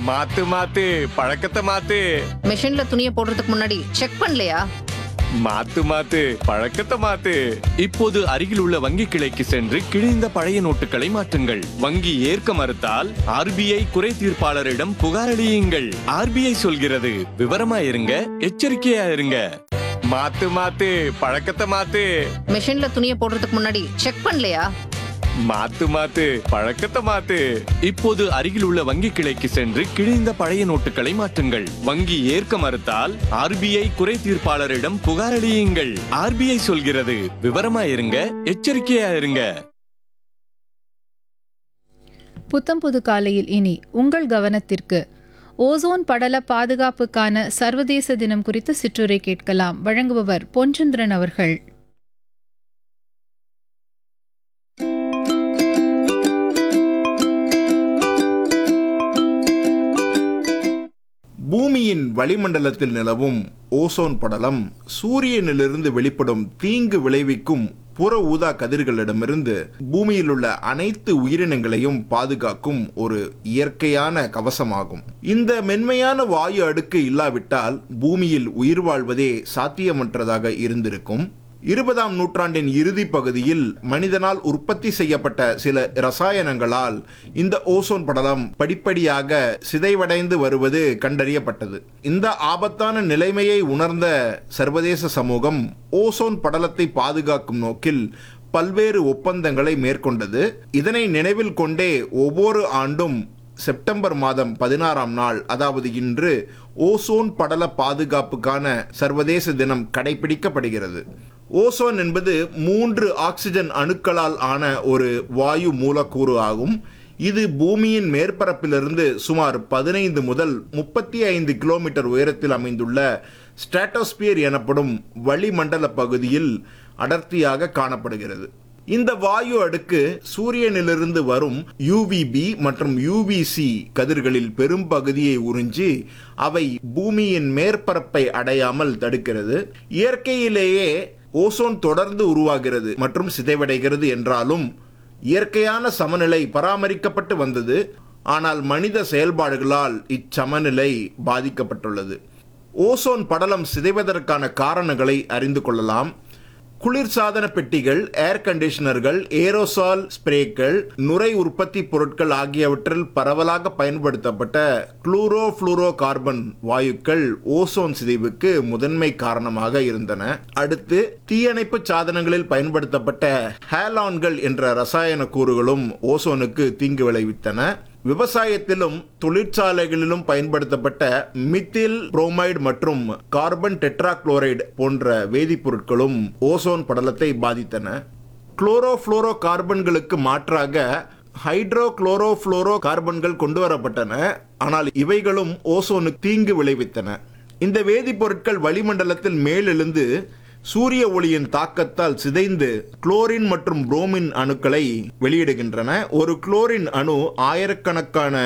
மாத்து மாத்து பழக்கத்தை மாத்து மிஷின்ல துணியை போடுறதுக்கு முன்னாடி செக் பண்ணலையா மாத்து மாத்து பழக்கத்தை மாத்து இப்போது அருகில் உள்ள வங்கி கிளைக்கு சென்று கிழிந்த பழைய நோட்டுகளை மாற்றுங்கள் வங்கி ஏற்க மறுத்தால் ஆர்பிஐ குறை தீர்ப்பாளரிடம் புகாரளியுங்கள் ஆர்பிஐ சொல்கிறது விவரமா இருங்க எச்சரிக்கையா இருங்க மாத்து மாத்து பழக்கத்தை மாத்து மிஷின்ல துணியை போடுறதுக்கு முன்னாடி செக் பண்ணலையா மாத்து மாத்து பழக்கத்தை மாத்து இப்போது அருகில் உள்ள வங்கி கிளைக்கு சென்று கிழிந்த பழைய நோட்டுகளை மாற்றுங்கள் வங்கி ஏற்க மறுத்தால் ஆர்பிஐ குறை தீர்ப்பாளரிடம் புகாரளியுங்கள் ஆர்பிஐ சொல்கிறது விவரமா இருங்க எச்சரிக்கையா இருங்க புத்தம் புது காலையில் இனி உங்கள் கவனத்திற்கு ஓசோன் படல பாதுகாப்புக்கான சர்வதேச தினம் குறித்து சிற்றுரை கேட்கலாம் வழங்குபவர் பொன்சந்திரன் அவர்கள் பூமியின் வளிமண்டலத்தில் நிலவும் ஓசோன் படலம் சூரியனிலிருந்து வெளிப்படும் தீங்கு விளைவிக்கும் புற ஊதா கதிர்களிடமிருந்து பூமியில் உள்ள அனைத்து உயிரினங்களையும் பாதுகாக்கும் ஒரு இயற்கையான கவசமாகும் இந்த மென்மையான வாயு அடுக்கு இல்லாவிட்டால் பூமியில் உயிர் வாழ்வதே சாத்தியமற்றதாக இருந்திருக்கும் இருபதாம் நூற்றாண்டின் இறுதி பகுதியில் மனிதனால் உற்பத்தி செய்யப்பட்ட சில ரசாயனங்களால் இந்த ஓசோன் படலம் படிப்படியாக சிதைவடைந்து வருவது கண்டறியப்பட்டது இந்த ஆபத்தான நிலைமையை உணர்ந்த சர்வதேச சமூகம் ஓசோன் படலத்தை பாதுகாக்கும் நோக்கில் பல்வேறு ஒப்பந்தங்களை மேற்கொண்டது இதனை நினைவில் கொண்டே ஒவ்வொரு ஆண்டும் செப்டம்பர் மாதம் பதினாறாம் நாள் அதாவது இன்று ஓசோன் படல பாதுகாப்புக்கான சர்வதேச தினம் கடைபிடிக்கப்படுகிறது ஓசோன் என்பது மூன்று ஆக்சிஜன் அணுக்களால் ஆன ஒரு வாயு மூலக்கூறு ஆகும் இது பூமியின் மேற்பரப்பிலிருந்து சுமார் பதினைந்து முதல் முப்பத்தி ஐந்து கிலோமீட்டர் உயரத்தில் அமைந்துள்ள ஸ்ட்ராட்டோஸ்பியர் எனப்படும் வளிமண்டல பகுதியில் அடர்த்தியாக காணப்படுகிறது இந்த வாயு அடுக்கு சூரியனிலிருந்து வரும் யூவிபி மற்றும் யூவிசி கதிர்களில் பெரும் பகுதியை உறிஞ்சி அவை பூமியின் மேற்பரப்பை அடையாமல் தடுக்கிறது இயற்கையிலேயே ஓசோன் தொடர்ந்து உருவாகிறது மற்றும் சிதைவடைகிறது என்றாலும் இயற்கையான சமநிலை பராமரிக்கப்பட்டு வந்தது ஆனால் மனித செயல்பாடுகளால் இச்சமநிலை பாதிக்கப்பட்டுள்ளது ஓசோன் படலம் சிதைவதற்கான காரணங்களை அறிந்து கொள்ளலாம் குளிர்சாதன பெட்டிகள் ஏர் கண்டிஷனர்கள் ஏரோசால் ஸ்ப்ரேக்கள் நுரை உற்பத்தி பொருட்கள் ஆகியவற்றில் பரவலாக பயன்படுத்தப்பட்ட குளூரோ புளூரோ கார்பன் வாயுக்கள் ஓசோன் சிதைவுக்கு முதன்மை காரணமாக இருந்தன அடுத்து தீயணைப்பு சாதனங்களில் பயன்படுத்தப்பட்ட ஹேலான்கள் என்ற ரசாயன கூறுகளும் ஓசோனுக்கு தீங்கு விளைவித்தன விவசாயத்திலும் தொழிற்சாலைகளிலும் பயன்படுத்தப்பட்ட மித்தில் புரோமைடு மற்றும் கார்பன் டெட்ராக்ளோரைடு போன்ற வேதிப்பொருட்களும் ஓசோன் படலத்தை பாதித்தன குளோரோஃப்ளோரோ கார்பன்களுக்கு மாற்றாக ஹைட்ரோ குளோரோஃப்ளோரோ கார்பன்கள் கொண்டு வரப்பட்டன ஆனால் இவைகளும் ஓசோனுக்கு தீங்கு விளைவித்தன இந்த வேதிப்பொருட்கள் வளிமண்டலத்தில் மேலெழுந்து சூரிய ஒளியின் தாக்கத்தால் சிதைந்து குளோரின் மற்றும் புரோமின் அணுக்களை வெளியிடுகின்றன ஒரு குளோரின் அணு ஆயிரக்கணக்கான